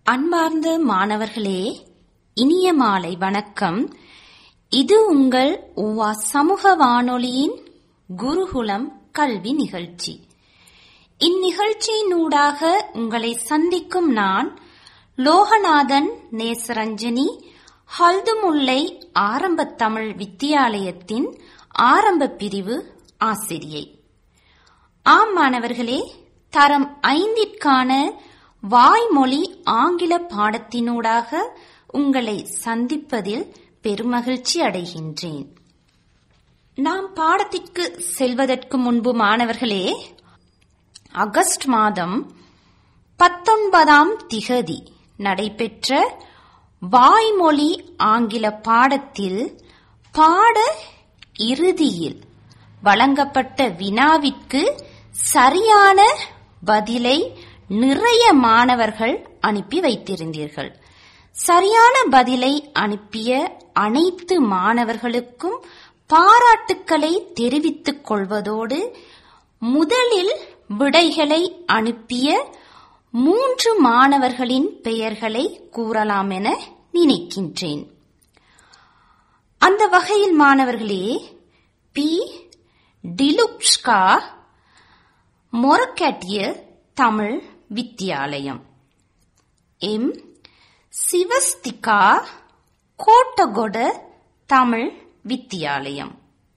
அன்பார்ந்த மாணவர்களே இனிய மாலை வணக்கம் இது உங்கள் உவா சமூக வானொலியின் குருகுலம் கல்வி நிகழ்ச்சி இந்நிகழ்ச்சியினூடாக உங்களை சந்திக்கும் நான் லோகநாதன் நேசரஞ்சனி ஹல்துமுல்லை ஆரம்ப தமிழ் வித்தியாலயத்தின் ஆரம்ப பிரிவு ஆசிரியை ஆம் மாணவர்களே தரம் ஐந்திற்கான வாய்மொழி ஆங்கில பாடத்தினூடாக உங்களை சந்திப்பதில் பெருமகிழ்ச்சி அடைகின்றேன் நாம் பாடத்திற்கு செல்வதற்கு முன்பு மாணவர்களே அகஸ்ட் மாதம் பத்தொன்பதாம் திகதி நடைபெற்ற வாய்மொழி ஆங்கில பாடத்தில் பாட இறுதியில் வழங்கப்பட்ட வினாவிற்கு சரியான பதிலை நிறைய மாணவர்கள் அனுப்பி வைத்திருந்தீர்கள் சரியான பதிலை அனுப்பிய அனைத்து மாணவர்களுக்கும் பாராட்டுக்களை தெரிவித்துக் கொள்வதோடு முதலில் விடைகளை அனுப்பிய மூன்று மாணவர்களின் பெயர்களை கூறலாம் என நினைக்கின்றேன் அந்த வகையில் மாணவர்களே பி டிலுப்ஸ்கா மொரக்கட்டிய தமிழ் வித்தியாலயம் எம் சிவஸ்திகா கோட்டகொட தமிழ் வித்தியாலயம்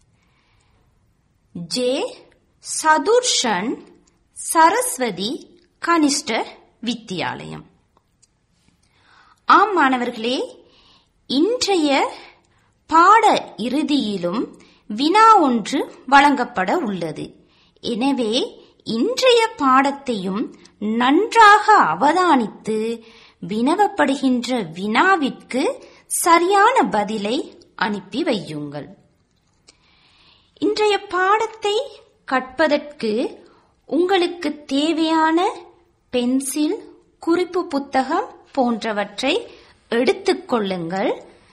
ஜே சதுர்ஷன் சரஸ்வதி கனிஷ்ட வித்தியாலயம் ஆம் மாணவர்களே இன்றைய பாட இறுதியிலும் வினா ஒன்று வழங்கப்பட உள்ளது எனவே இன்றைய பாடத்தையும் நன்றாக அவதானித்து வினவப்படுகின்ற வினாவிற்கு சரியான பதிலை அனுப்பி வையுங்கள் இன்றைய பாடத்தை கற்பதற்கு உங்களுக்கு தேவையான பென்சில் குறிப்பு புத்தகம் போன்றவற்றை எடுத்துக்கொள்ளுங்கள்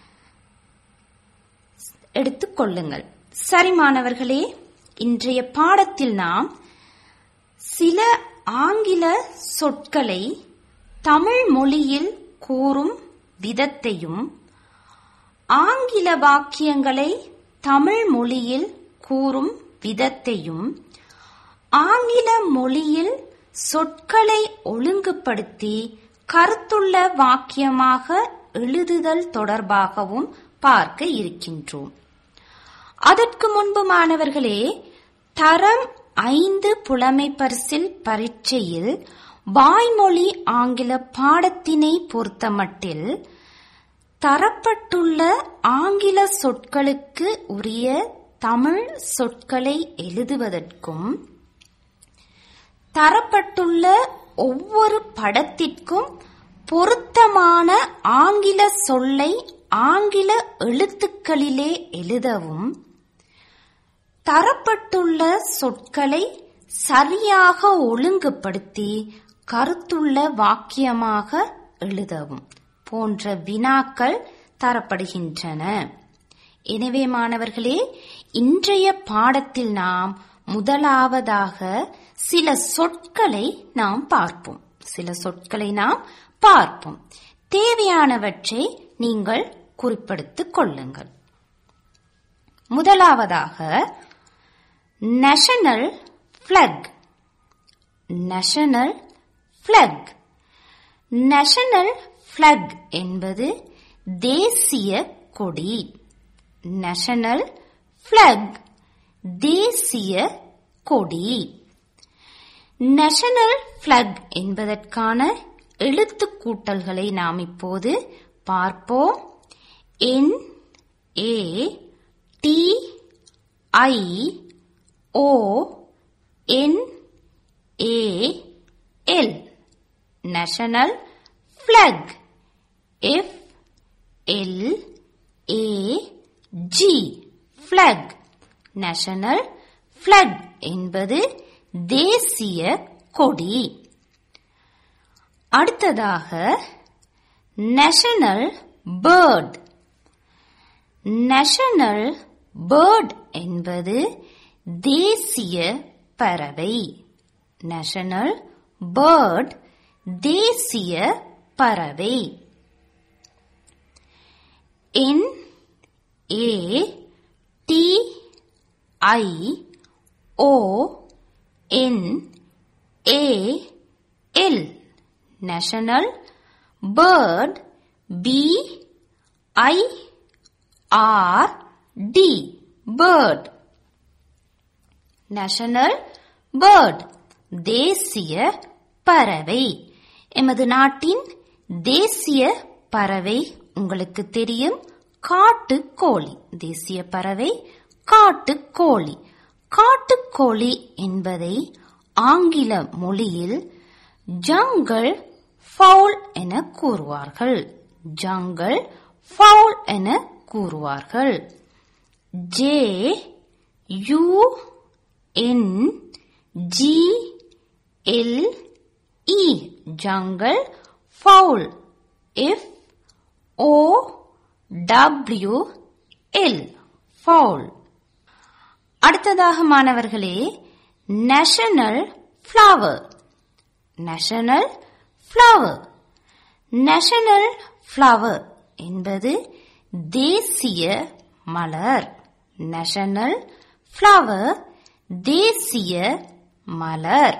எடுத்துக்கொள்ளுங்கள் சரி மாணவர்களே இன்றைய பாடத்தில் நாம் சில ஆங்கில சொற்களை தமிழ் மொழியில் கூறும் விதத்தையும் ஆங்கில வாக்கியங்களை தமிழ் மொழியில் கூறும் விதத்தையும் ஆங்கில மொழியில் சொற்களை ஒழுங்குபடுத்தி கருத்துள்ள வாக்கியமாக எழுதுதல் தொடர்பாகவும் பார்க்க இருக்கின்றோம் அதற்கு முன்பு மாணவர்களே தரம் ஐந்து புலமை பரிசில் பரீட்சையில் வாய்மொழி ஆங்கில பாடத்தினை பொறுத்தமட்டில் தரப்பட்டுள்ள ஆங்கில சொற்களுக்கு உரிய தமிழ் சொற்களை எழுதுவதற்கும் தரப்பட்டுள்ள ஒவ்வொரு படத்திற்கும் பொருத்தமான ஆங்கில சொல்லை ஆங்கில எழுத்துக்களிலே எழுதவும் தரப்பட்டுள்ள சொற்களை சரியாக ஒழுங்குபடுத்தி கருத்துள்ள வாக்கியமாக எழுதவும் போன்ற வினாக்கள் தரப்படுகின்றன எனவே மாணவர்களே இன்றைய பாடத்தில் நாம் முதலாவதாக சில சொற்களை நாம் பார்ப்போம் சில சொற்களை நாம் பார்ப்போம் தேவையானவற்றை நீங்கள் குறிப்பெடுத்துக் கொள்ளுங்கள் முதலாவதாக national flag national flag national flag என்பது தேசிய கொடி நேஷனல் பிளக் தேசிய கொடி நேஷனல் பிளக் என்பதற்கான எழுத்து கூட்டல்களை நாம் இப்போது பார்ப்போம் N A D I O N A L national flag F L A G flag national flag என்பது தேசிய கொடி அடுத்ததாக நேஷனல் பேர்ட் நேஷனல் பேர்ட் என்பது தேசிய பறவை நேஷனல் பேர்ட் தேசிய பறவை N A D I O N A L national bird B I R D bird national bird தேசிய பறவை எமது நாட்டின் தேசிய பறவை உங்களுக்கு தெரியும் காட்டுக்கோழி தேசிய பறவை காட்டுக்கோழி காட்டுக்கோழி என்பதை ஆங்கில மொழியில் ஜங்கல் ஃபவுல் என கூறுவார்கள் ஜங்கல் ஃபவுல் என கூறுவார்கள் J U N G L E jungle fowl F O W L fowl அடுத்ததாக மாணவர்களே national flower national flower national flower என்பது தேசிய மலர் நேஷனல் ஃப்ளவர் தேசிய மலர்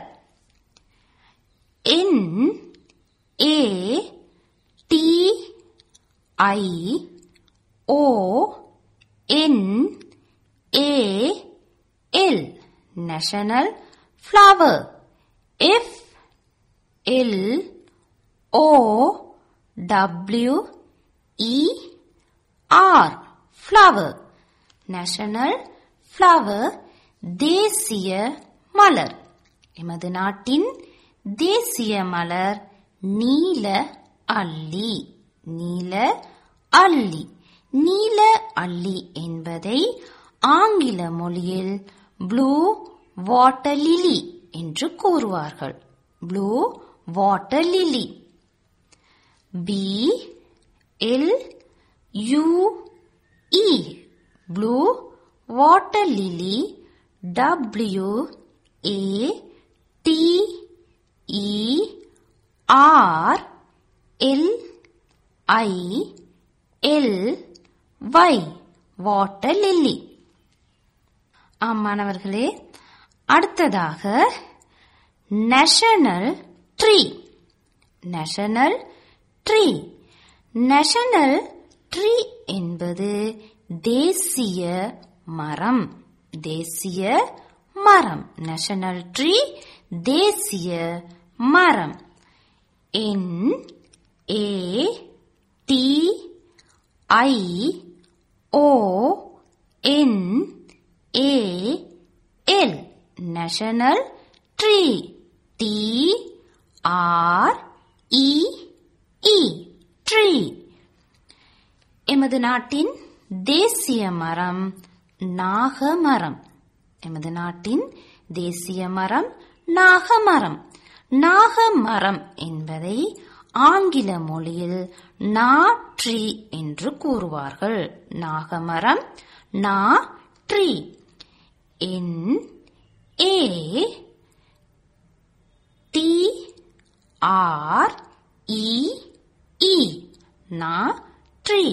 N A D I O N A L national flower F L O W E R flower national flower தேசிய மலர் எமது நாட்டின் தேசிய மலர் நீல அல்லி நீல அல்லி நீல அல்லி என்பதை ஆங்கில மொழியில் ப்ளூ வாட்டர் லிலி என்று கூறுவார்கள் blue water lily B L U E blue water lily W A D E R L I L Y water lily ஆம் மாணவர்களே அடுத்ததாக national tree national tree national tree என்பது தேசிய மரம் தேசிய மரம் நேஷனல் ட்ரீ தேசிய மரம் N A D I O N A L national tree T R E E tree எமது நாட்டின் தேசிய மரம் நாகமரம் எமது நாட்டின் தேசிய மரம் நாகமரம் நாகமரம் என்பதை ஆங்கில மொழியில் நா ட்ரீ என்று கூறுவார்கள் நாகமரம் na tree N A T R E E na tree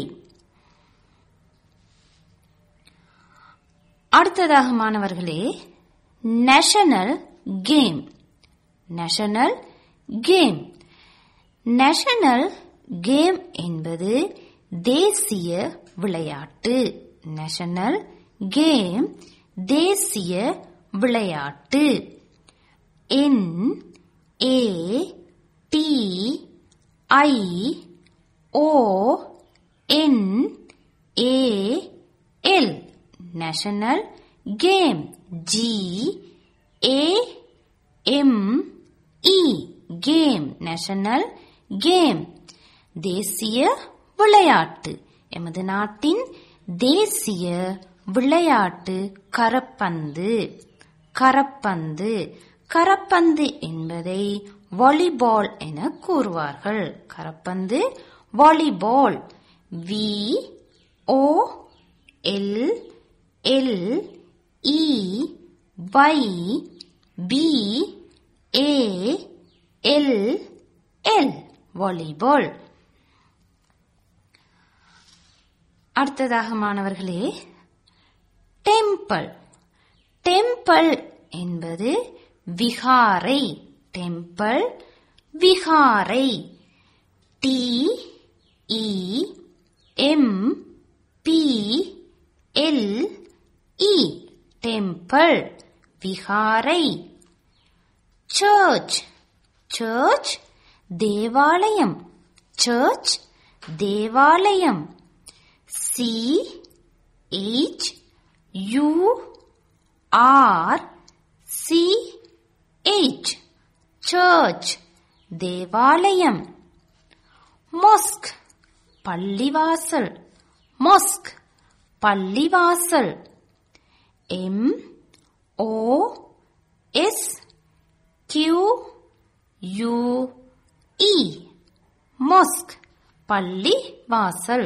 அடுத்ததாக மாணவர்களே national game national game national game என்பது தேசிய விளையாட்டு நேஷனல் கேம் தேசிய விளையாட்டு N A D I O N A L national game G A M E game national game தேசிய விளையாட்டு எமது நாட்டின் தேசிய விளையாட்டு கரப்பந்து கரப்பந்து கரப்பந்து என்பதை வாலிபால் என கூறுவார்கள் கரப்பந்து volleyball V O L L E Y B A L L volleyball அடுத்ததாக மாணவர்களே டெம்பிள் டெம்பிள் என்பது விகாரை டெம்பிள் விகாரை T E M P L E temple விகாரை சர்ச் சர்ச் தேவாலயம் சர்ச் தேவாலயம் C H U R C H church தேவாலயம் mosque பள்ளிவாசல் mosque பள்ளிவாசல் M O S Q U E mosque பள்ளிவாசல்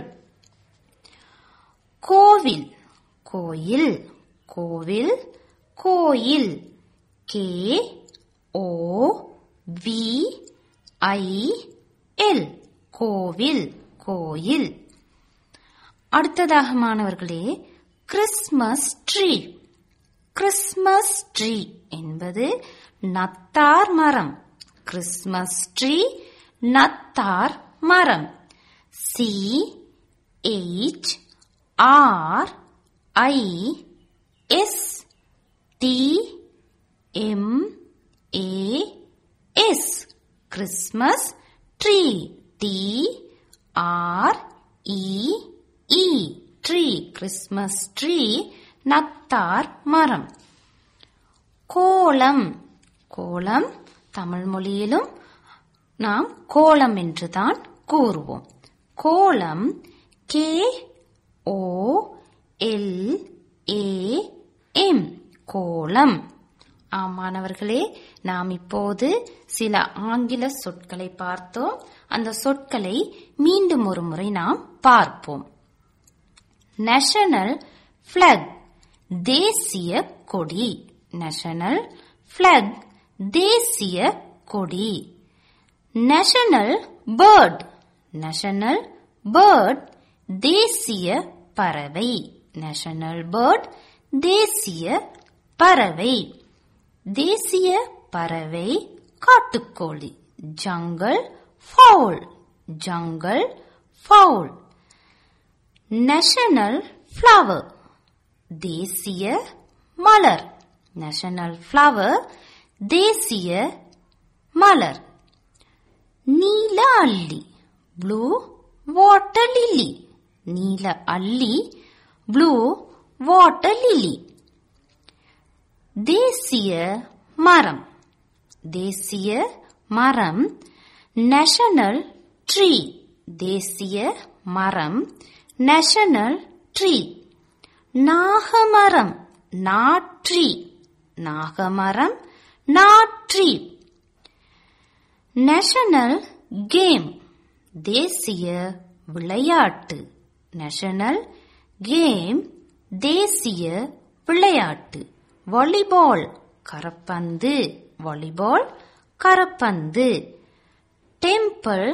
கோவில் கோயில் கோவில் கோயில் K O V I L கோவில் கோயில் அடுத்ததாக மாணவர்களே கிறிஸ்மஸ் ட்ரீ கிறிஸ்மஸ் ட்ரீ என்பது நத்தார் மரம் கிறிஸ்மஸ் ட்ரீ நத்தார் மரம் C H R I S T M A S Christmas tree T R E E tree Christmas tree நத்தார் மரம் கோலம் கோலம் தமிழ் மொழியிலும் நாம் கோலம் என்றுதான் கூறுவோம் kolam K O L A M kolam ஆமாணவர்களே நாம் இப்போது சில ஆங்கில சொற்களை பார்த்தோம் அந்த சொற்களை மீண்டும் ஒரு முறை நாம் பார்ப்போம் நேஷனல் பிளக் தேசிய கொடி நேஷனல் பிளக் தேசிய கொடி நேஷனல் பேர்ட் நேஷனல் பேர்ட் தேசிய பறவை நேஷனல் பேர்ட் தேசிய பறவை தேசிய பறவை காட்டுக்கோழி jungle fowl jungle fowl national flower தேசிய மலர் நேஷனல் ஃப்ளவர் தேசிய மலர் நீல அல்லி ப்ளூ வாட்டர் லில்லி நீல அல்லி ப்ளூ வாட்டர் லில்லி தேசிய மரம் தேசிய மரம் நேஷனல் ட்ரீ தேசிய மரம் நேஷனல் ட்ரீ நாகமரம் நாட்ரி நாகமரம் நாட்ரி நேஷனல் கேம் தேசிய விளையாட்டு நேஷனல் கேம் தேசிய விளையாட்டு வாலிபால் கரப்பந்து வாலிபால் கரப்பந்து டெம்பிள்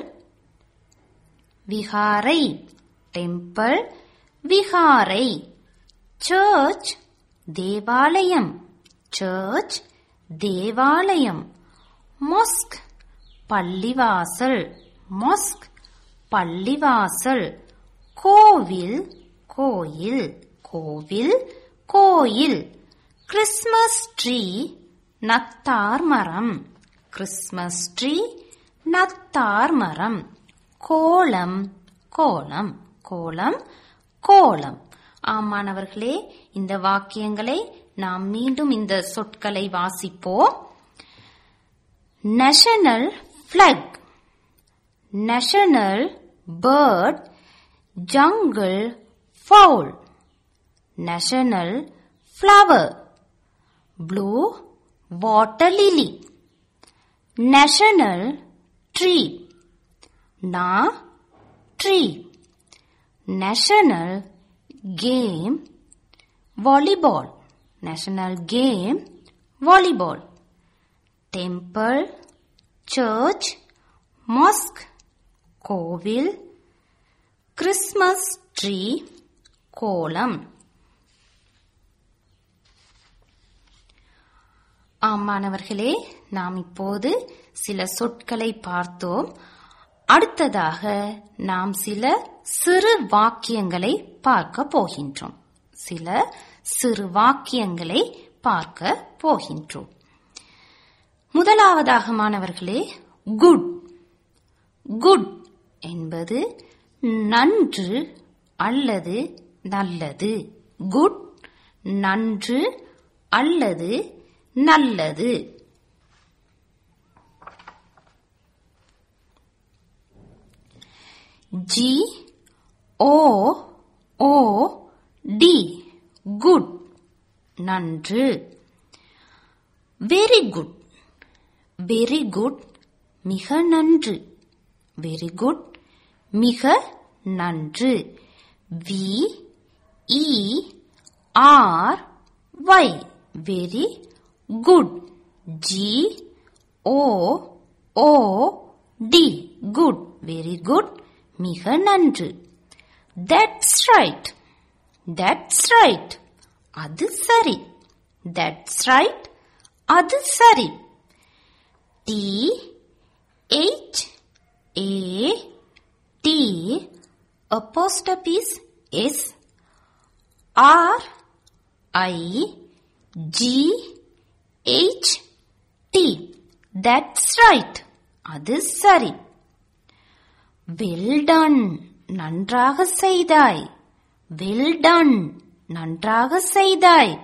விகாரை டெம்பிள் விகாரை சர்ச் தேவாலயம் சர்ச் தேவாலயம் மொஸ்க் பள்ளிவாசல் மொஸ்க் பள்ளிவாசல் கோவில் கோயில் கோவில் கோயில் கிறிஸ்மஸ் ட்ரீ நத்தார் மரம் கிறிஸ்மஸ் ட்ரீ நத்தார் மரம் கோலம் கோலம் கோலம் கோலம் ஆமாணவர்களே இந்த வாக்கியங்களை நாம் மீண்டும் இந்த சொற்களை வாசிப்போம் national flag national bird jungle fowl national flower blue water lily national tree na tree national game volleyball national game volleyball temple, church, mosque, கோவில் கிறிஸ்மஸ் ட்ரீ கோலம் ஆம் மாணவர்களே நாம் இப்போது சில சொற்களை பார்த்தோம் அடுத்ததாக நாம் சில சிறு வாக்கியங்களை பார்க்க போகின்றோம் சில சிறு வாக்கியங்களை பார்க்க போகின்றோம் முதலாவதாக மாணவர்களே குட் குட் என்பது நன்று அல்லது நல்லது குட் நன்று அல்லது நல்லது G O O D good நன்று வெரி குட் வெரி குட் மிக நன்று வெரி குட் மிக நன்று V E R Y very good G O O D good very good மிக நன்று தட்ஸ் ரைட் தட்ஸ் ரைட் அது சரி தட்ஸ் ரைட் அது சரி T H A T apostrophes S R I G H T that's right அது சரி well done நன்றாக செய்தாய் வெல் டன் நன்றாக செய்தாய்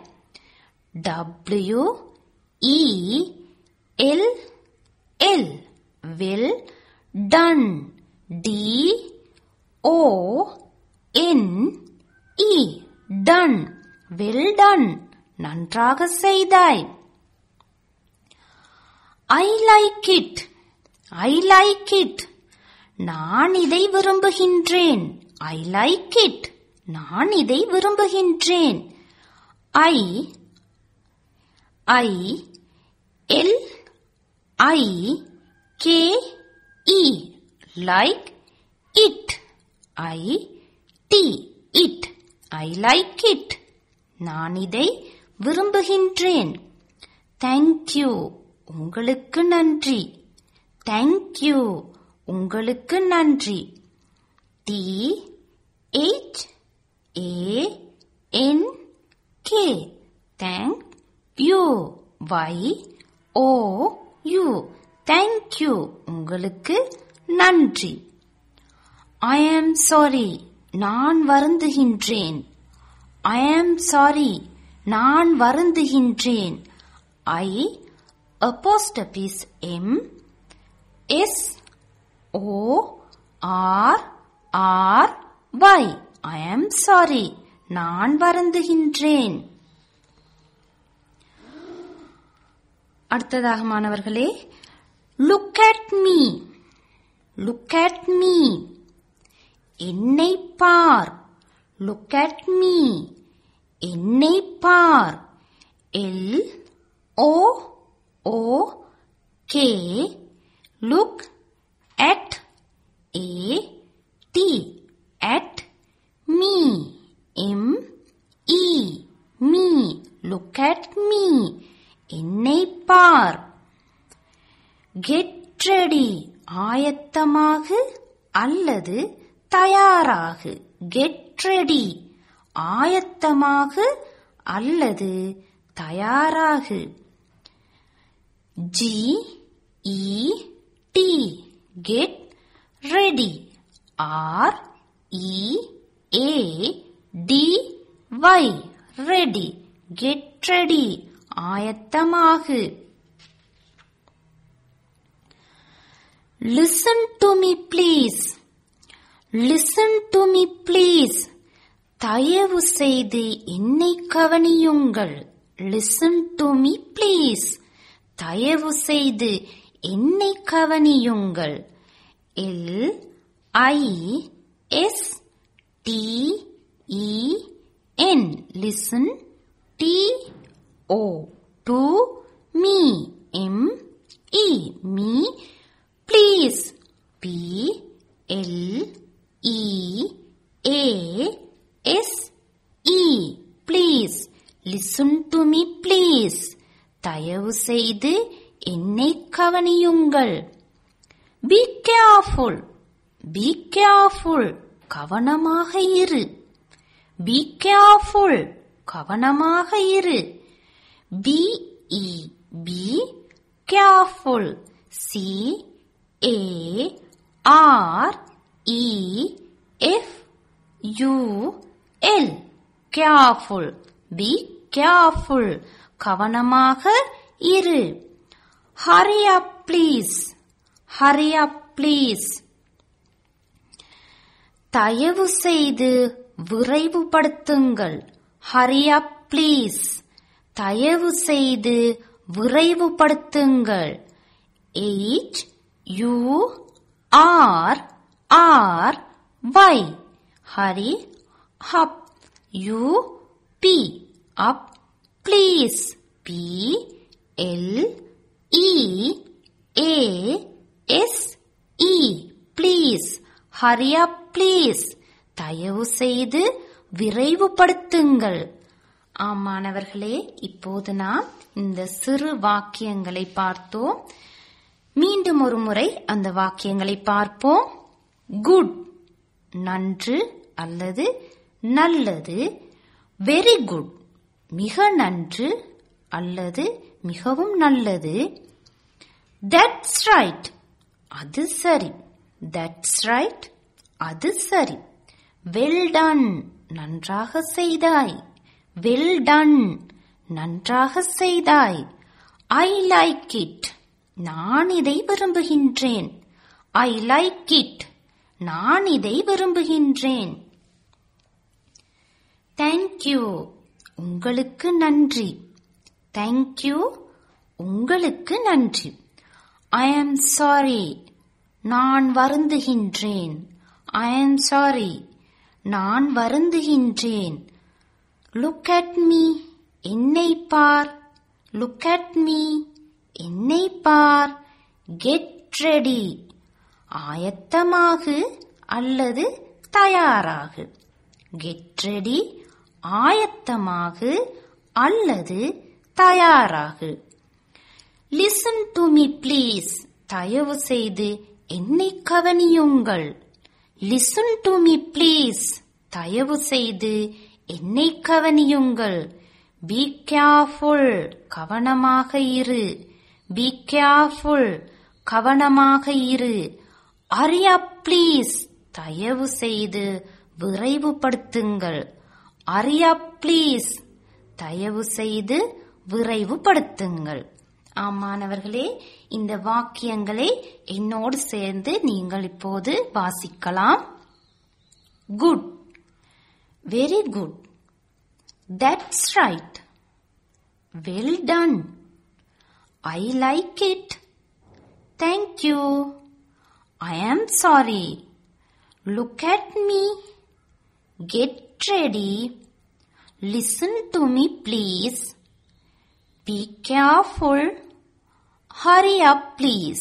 W E L L well done D O N E done well done நன்றாக செய்தாய் I like it I like it நான் இதை விரும்புகின்றேன் ஐ லைக் இட் நான் இதை விரும்புகின்றேன் I I L I K E like it I T it I like it நான் இதை விரும்புகின்றேன் தேங்க்யூ உங்களுக்கு நன்றி தேங்க்யூ உங்களுக்கு நன்றி T H A N K thank you Y O U thank you உங்களுக்கு நன்றி ஐ ஆம் சாரி நான் வருந்துகின்றேன் ஐ ஆம் சாரி நான் வருந்துகின்றேன் I apostrophes M S O R R Y I am sorry நான் வருந்துகின்றேன் அடுத்ததாக மாணவர்களே look at me look at me என்னை பார் லுக் அட் மீ என்னை பார் L O O K look at A T at me M E me look at me என்னை பார் கெட் ரெடி ஆயத்தமாகு அல்லது தயாராகு கெட் ரெடி ஆயத்தமாகு அல்லது தயாராகு G E T get ready R E A D Y ready get ready ஆயத்தமாகு listen to me please listen to me please தயவு செய்து என்னை கவனியுங்கள் லிசன் டு மீ ப்ளீஸ் தயவு செய்து என்னை கவனியுங்கள் L I S T E N listen T O to me M E me please P L E A S E please listen to me please தயவு செய்து என்னை கவனியுங்கள் பி கேர்ஃபுல் பி கேர்ஃபுல் கவனமாக இரு பி கேர்ஃபுல் கவனமாக இரு B E be careful C A R E F U L careful be careful கவனமாக இரு hurry up please hurry up please தயவு செய்து விரைவுபடுத்துங்கள் ஹரி அப் ப்ளீஸ் தயவு செய்து விரைவுபடுத்துங்கள் H U R R Y hurry up U P up please P L E A S E please hurry up please தயவு செய்து விரைவுபடுத்துங்கள் ஆமானவர்களே இப்போது நாம் இந்த சிறு வாக்கியங்களை பார்த்தோம் மீண்டும் ஒரு முறை அந்த வாக்கியங்களை பார்ப்போம் குட் நன்று அல்லது நல்லது வெரி குட் மிக நன்று அல்லது மிகவும் நல்லது தட்ஸ் ரைட் அது சரி தட்ஸ் ரைட் அது சரி வெல் டன் நன்றாக செய்தாய் வெல் டன் நன்றாக செய்தாய் ஐ லைக் இட் நான் இதை விரும்புகின்றேன் ஐ லைக் இட் நான் இதை விரும்புகின்றேன் தேங்க்யூ உங்களுக்கு நன்றி தேங்க்யூ உங்களுக்கு நன்றி ஐ ஆம் சாரி நான் வருந்துகின்றேன் ஐ ஆம் சாரி நான் வருந்துகின்றேன் லுக் அட் மீ என்னை பார் லுக் அட் மீ என்னை பார் கெட் ரெடி ஆயத்தமாகு அல்லது தயாராகு கெட் ரெடி ஆயத்தமாகு அல்லது தயாராகு லிசன் டு மீ ப்ளீஸ் தயவு செய்து என்னை கவனியுங்கள் லிசன் டு மீ ப்ளீஸ் தயவு செய்து என்னை கவனியுங்கள் பி கேர்ஃபுல் கவனமாக இரு பி கேர்ஃபுல் கவனமாக இரு அரியா ப்ளீஸ் தயவு செய்து விரைவுபடுத்துங்கள் அரியா ப்ளீஸ் தயவு செய்து விரைவுபடுத்துங்கள் ஆமானவர்களே இந்த வாக்கியங்களை என்னோடு சேர்ந்து நீங்கள் இப்போது வாசிக்கலாம் good very good that's right well done I like it thank you I am sorry look at me get ready listen to me please be careful hurry up please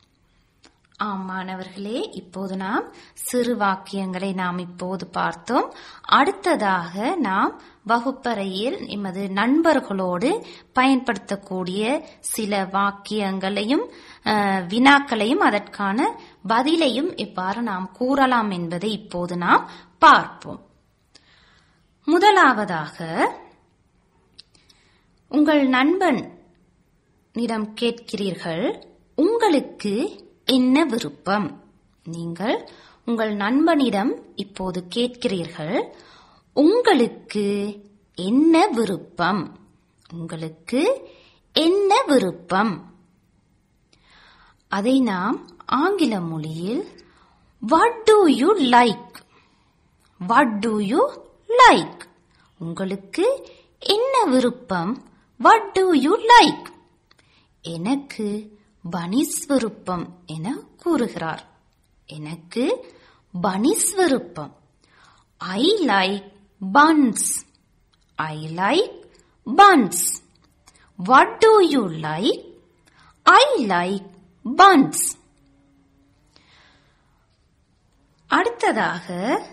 ஆமானவர்களே இப்போது நாம் சிறு வாக்கியங்களை நாம் இப்போது பார்த்தோம் அடுத்ததாக நாம் வகுப்பறையில் எமது நண்பர்களோடு பயன்படுத்தக்கூடிய சில வாக்கியங்களையும் அஹ், வினாக்களையும் அதற்கான பதிலையும் எவ்வாறு நாம் கூறலாம் என்பதை இப்போது நாம் பார்ப்போம் முதலாவதாக உங்கள் நண்பன் இடம் கேட்கிறீர்கள் உங்களுக்கு என்ன விருப்பம் நீங்கள் உங்கள் நண்பனிடம் இப்போது கேட்கிறீர்கள் உங்களுக்கு என்ன விருப்பம் உங்களுக்கு என்ன விருப்பம் அதை நாம் ஆங்கில மொழியில் what do you like what do you like உங்களுக்கு என்ன விருப்பம் வாட் டு யூ லைக் எனக்கு பனிஸ் விருப்பம் என கூறுகிறார் எனக்கு பனிஸ் விருப்பம் I like buns I like buns what do you like I like buns அடுத்ததாக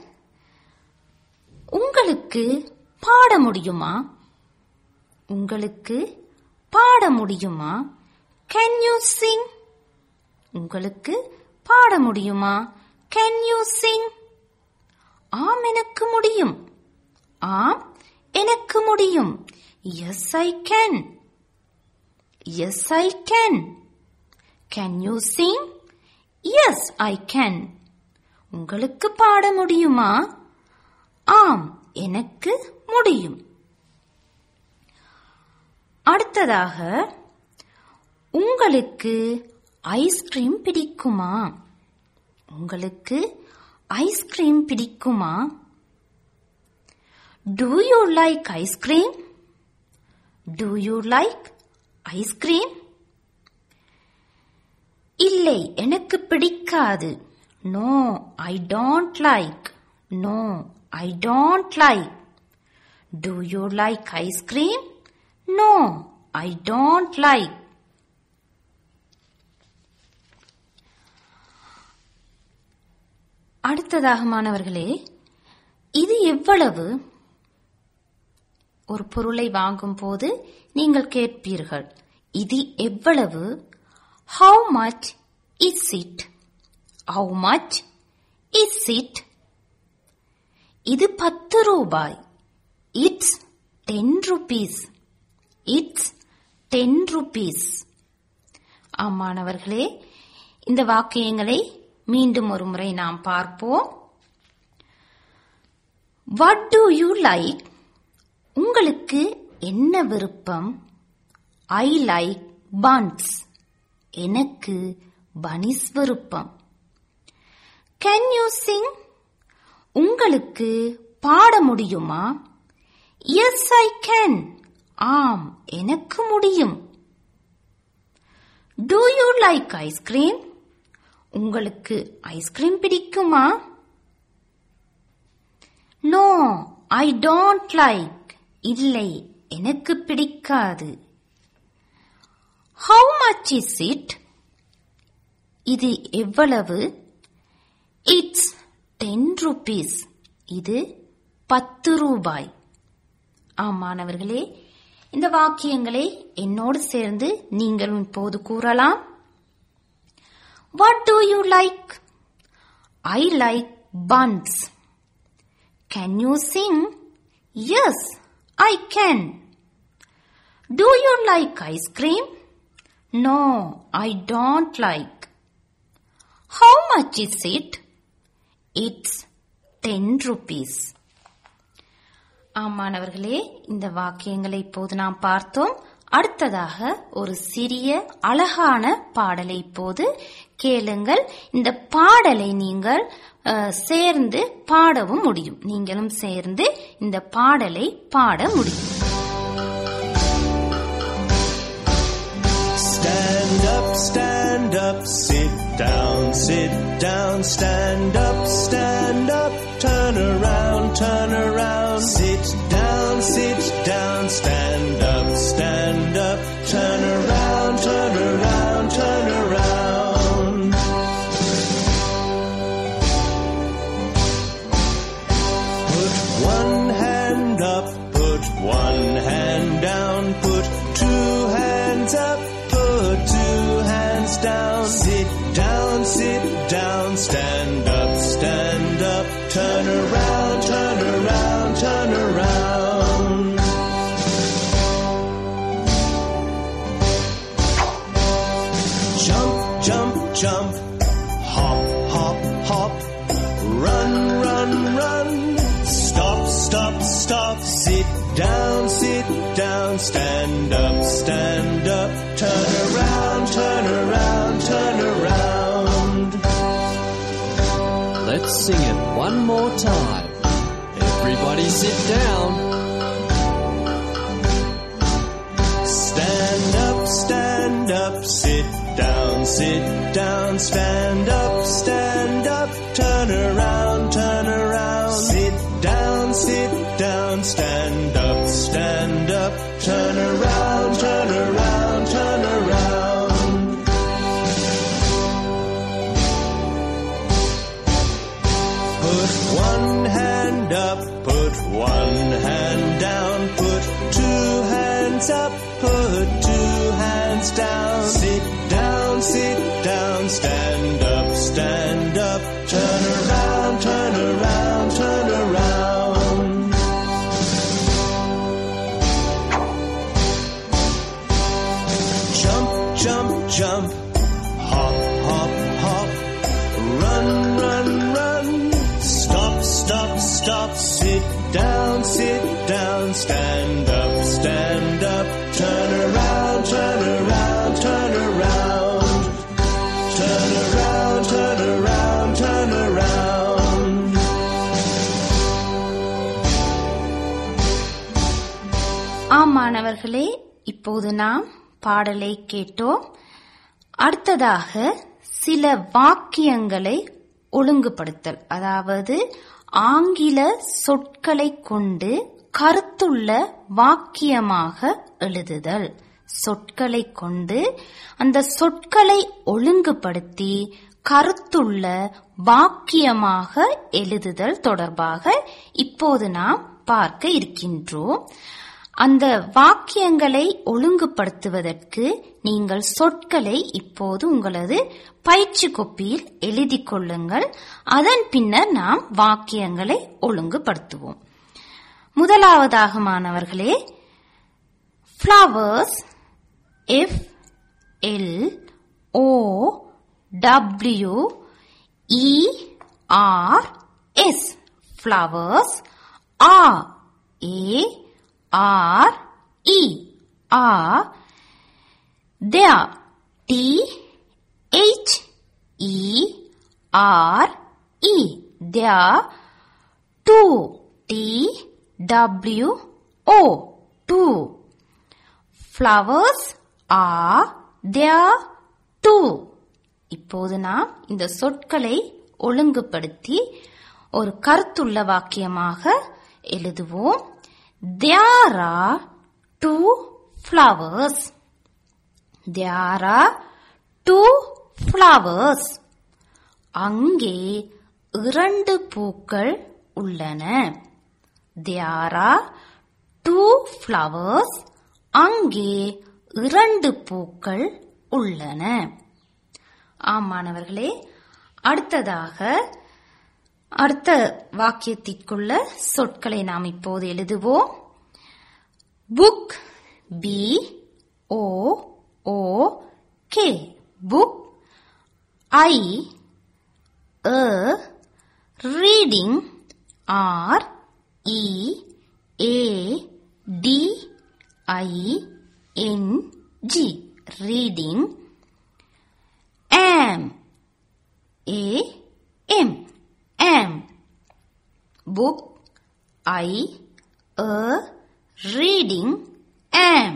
உங்களுக்கு பாட முடியுமா உங்களுக்கு பாட முடியுமா கேன் யூ சிங் உங்களுக்கு பாட முடியுமா கேன் யூ சிங் ஆம் எனக்கு முடியும் ஆம் எனக்கு முடியும் yes I can yes I can can you sing yes I can உங்களுக்கு பாட முடியுமா ஆம் எனக்கு முடியும் அடுத்ததாக உங்களுக்கு ஐஸ்கிரீம் பிடிக்குமா உங்களுக்கு ஐஸ்கிரீம் பிடிக்குமா do you like ice cream do you like ice cream இல்லை எனக்கு பிடிக்காது no I don't like no I don't like do you like ice cream no I don't like அடுத்ததாக மாணவர்களே இது எவ்வளவு ஒரு பொருளை வாங்கும் போது நீங்கள் கேட்பீர்கள் இது எவ்வளவு how much is it how much is it இது பத்து ரூபாய் it's ten rupees it's ten rupees ஆமாணவர்களே இந்த வாக்கியங்களை மீண்டும் ஒரு முறை நாம் பார்ப்போம் வாட் டு யூ லைக் உங்களுக்கு என்ன விருப்பம் ஐ லைக் பன்ஸ் எனக்கு பனிஸ் விருப்பம் கேன் யூ சிங் உங்களுக்கு பாட முடியுமா எஸ் ஐ கேன் ஆம் எனக்கு முடியும் டு யூ லைக் ஐஸ்கிரீம் உங்களுக்கு ஐஸ்கிரீம் பிடிக்குமா நோ ஐ டோன்ட் லைக் இல்லை எனக்கு பிடிக்காது ஹவு மச் இஸ் இட் இது எவ்வளவு இட்ஸ் டென் ருபீஸ் இது பத்து ரூபாய் ஆமாணவர்களே இந்த வாக்கியங்களை என்னோடு சேர்ந்து நீங்களும் இப்போது கூறலாம் what do you like I like buns can you sing yes I can Do you like ice cream? No, I don't like. How much is it? It's 10 rupees. ஆமாணவர்களே இந்த வாக்கியங்களை இப்போது நாம் பார்த்தோம் அடுத்ததாக ஒரு சிறிய அழகான பாடலை இப்போது கேளுங்கள் இந்த பாடலை நீங்கள் அஹ், சேர்ந்து பாடவும் முடியும் நீங்களும் சேர்ந்து இந்த பாடலை பாட முடியும் Stand up, stand up, sit down, sit down, stand up, stand up, turn around, turn around, sit down, sit down, stand up, stand up, turn around, turn around, turn around. Put one hand up, put one hand down, put two hands up, put two hands down. Sit down, sit down, stand up, stand up, turn around, turn around, turn around. Jump, jump, jump, hop, hop, hop, run, run, run, stop, stop, stop, sit down, sit down, stand up, stand up, turn around, turn around, turn around. Let's sing it one more time. Everybody sit down. Stand up, stand up, sit down, sit down, stand up, stand up, turn around, turn around, sit down, sit down, stand up, stand up, turn around, turn around, turn around. Put one hand up, put one hand down, put two hands up, put two hands down. Sit down, sit down, stand up, stand up, turn around, turn around, turn around. Jump, jump, jump, hop, hop, hop, run, run, run, stop, stop, stop, sit down, sit down, stand up, stand up, turn around, turn around, turn around, turn around, turn around, turn around. ஆமாணவர்களே இப்போது நாம் பாடலை கேட்டோம் அடுத்ததாக சில வாக்கியங்களை ஒழுங்குபடுத்தல் அதாவது ஆங்கில சொற்களை கொண்டு கருத்துள்ள வாக்கியமாக எழுதுதல் சொற்களை கொண்டு அந்த சொற்களை ஒழுங்குபடுத்தி கருத்துள்ள வாக்கியமாக எழுதுதல் தொடர்பாக இப்போது நாம் பார்க்க இருக்கின்றோம் அந்த வாக்கியங்களை ஒழுங்குபடுத்துவதற்கு நீங்கள் சொற்களை இப்போது உங்களது பயிற்சி கொப்பியில் எழுதி கொள்ளுங்கள் அதன் பின்னர் நாம் வாக்கியங்களை ஒழுங்குபடுத்துவோம் முதலாவதாக மாணவர்களே flowers F L O W E R S flowers are A R E are there T H E R E there two T W O two flowers are there two இப்போது நாம் இந்த சொற்களை ஒழுங்குபடுத்தி ஒரு கருத்துள்ள வாக்கியமாக எழுதுவோம் there are two flowers there are two flowers அங்கே இரண்டு பூக்கள் உள்ளன there are two flowers அங்கே இரண்டு பூக்கள் உள்ளன ஆம் மாணவர்களே அடுத்ததாக அடுத்த வாக்கியத்திற்குள்ள சொற்களை நாம் இப்போது எழுதுவோம் book B O O K book I a reading R E A D I N G reading am a m am book i a reading am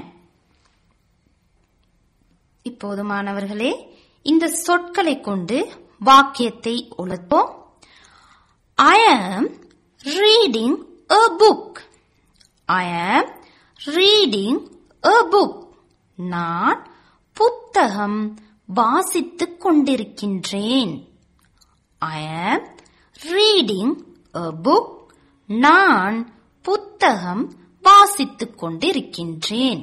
இப்போது மாணவர்களே இந்த சொற்களை கொண்டு வாக்கியத்தை உலர்த்தோம் I am reading a book. I am reading a book. நான் புத்தகம் வாசித்துக் கொண்டிருக்கின்றேன் I am reading a book. நான் புத்தகம் வாசித்துக் கொண்டிருக்கின்றேன்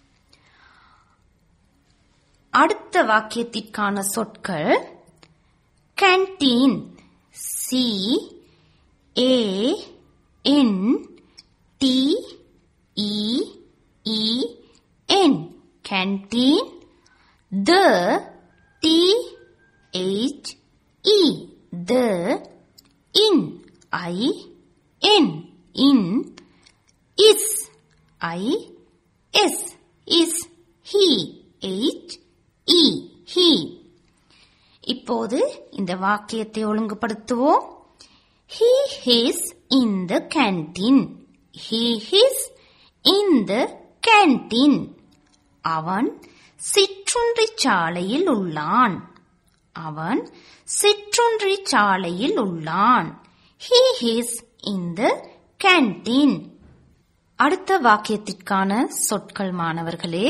அடுத்த வாக்கியத்திற்கான சொற்கள் canteen C A N T E E N canteen the T H E the in I N in is I S is he H E he இப்போது இந்த வாக்கியத்தை ஒழுங்குபடுத்துவோம் He is in the canteen. He is in the canteen. அவன் சிற்றுண்டி சாலையில் உள்ளான் அவன் சிற்றுண்டி சாலையில் உள்ளான் He is in the canteen. அடுத்த வாக்கியத்திற்கான சொற்கள் மாணவர்களே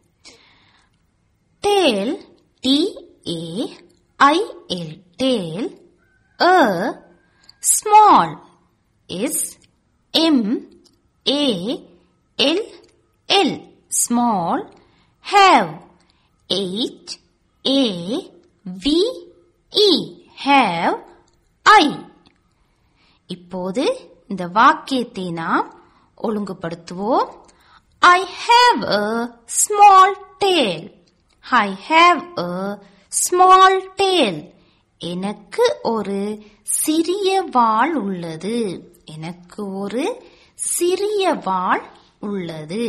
tail T A I L tail a small small S M A L L small have H A V E have I இப்போது இந்த வாக்கியத்தை நாம் ஒழுங்குபடுத்துவோம் I have a small tail. I have a small tail. எனக்கு ஒரு சிறிய வால் உள்ளது எனக்கு ஒரு சிறிய வால் உள்ளது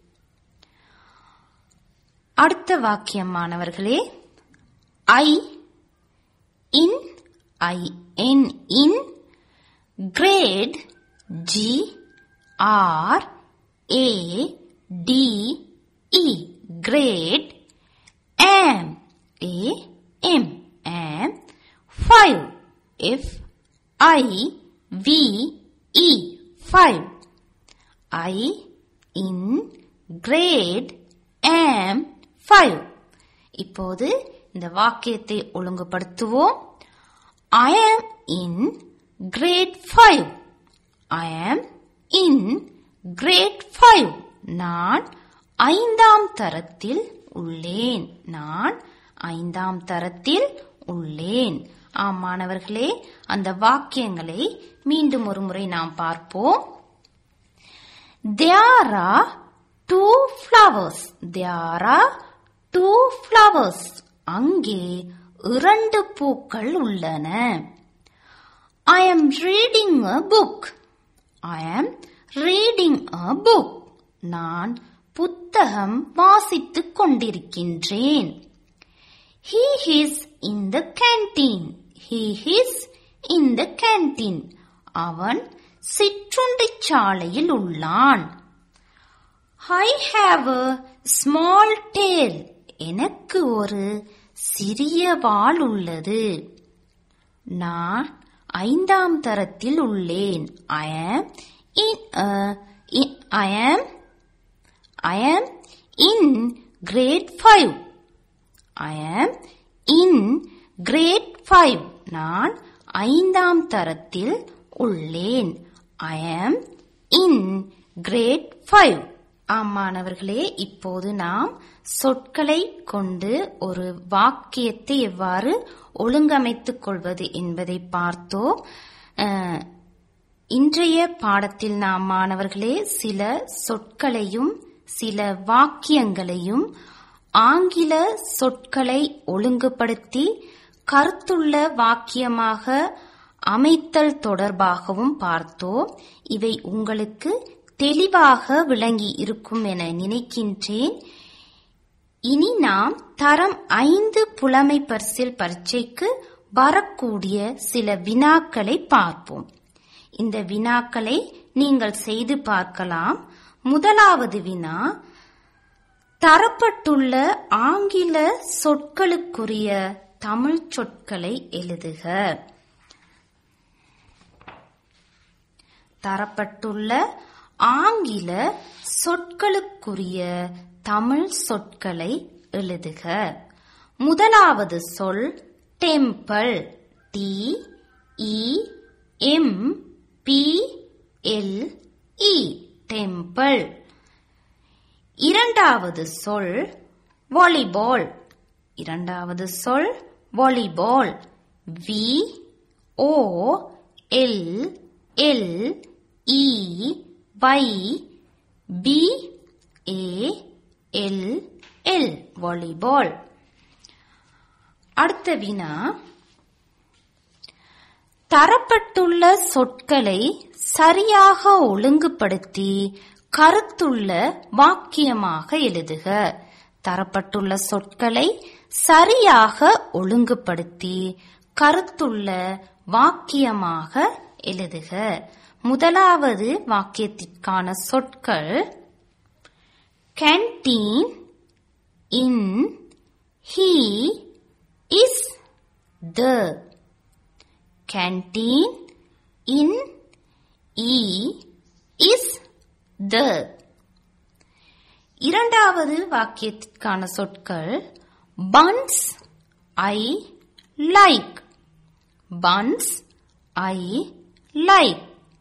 அடுத்த வாக்கியம் மாணவர்களே I in I N in great G R E D T great am a m am five f i v e five I in grade am five இப்போது இந்த வாக்கியத்தை ஒழுங்குபடுத்துவோம் I am in grade five I am in grade five நான் ஐந்தாம் தரத்தில் உள்ளேன் நான் ஐந்தாம் தரத்தில் உள்ளேன் ஆம் மாணவர்களே அந்த வாக்கியங்களை மீண்டும் ஒரு முறை நாம் பார்ப்போம் There are two flowers. There are two flowers. அங்கே இரண்டு பூக்கள் உள்ளன I am reading a book. I am reading a book. நான் புத்தகம் வாசித்துக் கொண்டிருக்கின்றேன் He is in the canteen. He is in the canteen. அவன் சிற்றுண்டிச் சாலையில் உள்ளான் I have a small tail. எனக்கு ஒரு சிறிய வால் உள்ளது நான் ஐந்தாம் தரத்தில் உள்ளேன் I am in a, in, I am I am in grade 5 I am in grade 5 நான் ஐந்தாம் தரத்தில் உள்ளேன் I am in grade 5 ஆம் மாணவர்களே இப்போது நாம் சொற்களை கொண்டு ஒரு வாக்கியத்தை எவ்வாறு ஒழுங்கமைத்துக் கொள்வது என்பதை பார்த்தோம் அஹ், இன்றைய பாடத்தில் நாம் மாணவர்களே சில சொற்களையும் சில வாக்கியங்களையும் ஆங்கில சொற்களை ஒழுங்குபடுத்தி கருத்துள்ள வாக்கியமாக அமைத்தல் தொடர்பாகவும் பார்த்தோம் இவை உங்களுக்கு தெளிவாக விளங்கி இருக்கும் என நினைக்கின்றேன் இனி நாம் தரம் ஐந்து புலமை பரிசில் பரீட்சைக்கு வரக்கூடிய சில வினாக்களை பார்ப்போம் இந்த வினாக்களை நீங்கள் செய்து பார்க்கலாம் முதலாவது வினா தரப்பட்டுள்ள ஆங்கில சொற்களுக்குரிய தமிழ் சொற்களை எழுதுக தரப்பட்டுள்ள ஆங்கில சொற்களுக்குரிய தமிழ் சொற்களை எழுதுக முதலாவது சொல் temple T E M P L E temple இரண்டாவது சொல் வாலிபால் இரண்டாவது சொல் volleyball V O L L E Y B A L L volleyball அடுத்த வினா தரப்பட்டுள்ள சொற்களை சரியாக ஒழுங்குபடுத்தி கருத்துள்ள வாக்கியமாக எழுதுக தரப்பட்டுள்ள சொற்களை சரியாக ஒழுங்குபடுத்தி கருத்துள்ள வாக்கியமாக எழுதுக முதலாவது வாக்கியத்திற்கான சொற்கள் canteen in he is the canteen in e is the இரண்டாவது வாக்கியத்திற்கான சொற்கள் buns I like buns I like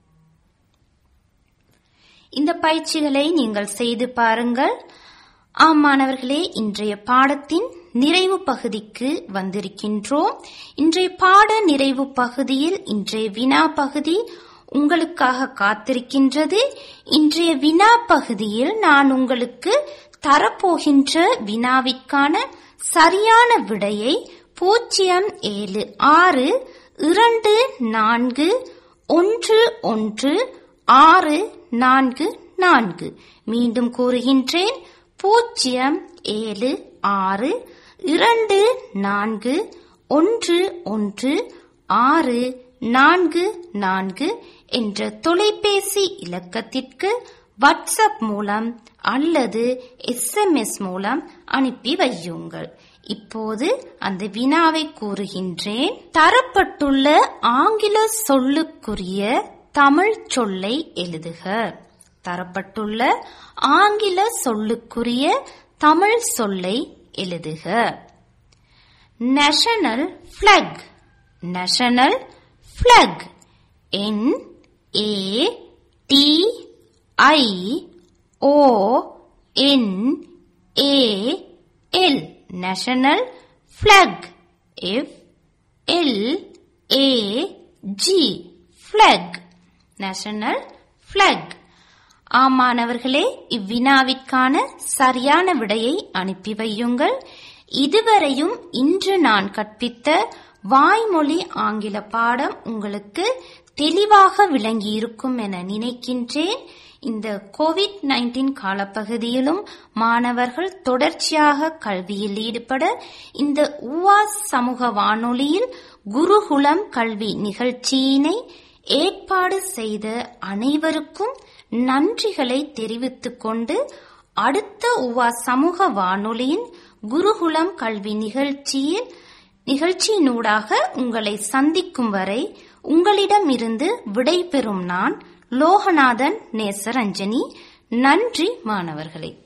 இந்த பயிற்சிகளை நீங்கள் செய்து பாருங்கள் ஆம் மாணவர்களே இன்றைய பாடத்தின் நிறைவு பகுதிக்கு வந்திருக்கின்றோம் இன்றைய பாட நிறைவு பகுதியில் இன்றைய வினா பகுதி உங்களுக்காக காத்திருக்கின்றது இன்றைய வினா பகுதியில் நான் உங்களுக்கு தரப்போகின்ற வினாவிற்கான சரியான விடையை பூஜ்ஜியம் ஏழு ஆறு இரண்டு நான்கு ஒன்று ஒன்று ஆறு நான்கு நான்கு மீண்டும் கூறுகின்றேன் பூஜ்ஜியம் ஏழு ஆறு இரண்டு நான்கு ஒன்று ஒன்று ஆறு நான்கு நான்கு என்ற தொலைபேசி இலக்கத்திற்கு வாட்ஸ்அப் மூலம் அல்லது எஸ்எம்எஸ் மூலம் அனுப்பி வையுங்கள் இப்போது அந்த வினாவை கூறுகின்றேன் தரப்பட்டுள்ள ஆங்கில சொல்லுக்குரிய தமிழ் சொல்லை எழுதுக தரப்பட்டுள்ள ஆங்கில சொல்லுக்குரிய தமிழ் சொல்லை எழுதுக national flag national flag N A D I O N A L national flag F L A G flag national flag ஆமானவர்களே இவ்வினாவிற்கான சரியான விடையை அனுப்பி வையுங்கள் இதுவரையும் இன்று நான் கற்பித்த வாய்மொழி ஆங்கில பாடம் உங்களுக்கு தெளிவாக விளங்கியிருக்கும் என நினைக்கின்றேன் இந்த கோவிட் நைன்டீன் காலப்பகுதியிலும் மாணவர்கள் தொடர்ச்சியாக கல்வியில் ஈடுபட இந்த உவாஸ் சமூக வானொலியில் குருகுலம் கல்வி நிகழ்ச்சியினை ஏற்பாடு செய்த அனைவருக்கும் நன்றிகளை தெரிவித்துக் கொண்டு அடுத்த உவா சமூக வானொலியின் குருகுலம் கல்வி நிகழ்ச்சியில் நிகழ்ச்சியினூடாக உங்களை சந்திக்கும் வரை உங்களிடமிருந்து விடை பெறும் நான் லோகநாதன் நேசரஞ்சனி நன்றி மாணவர்களே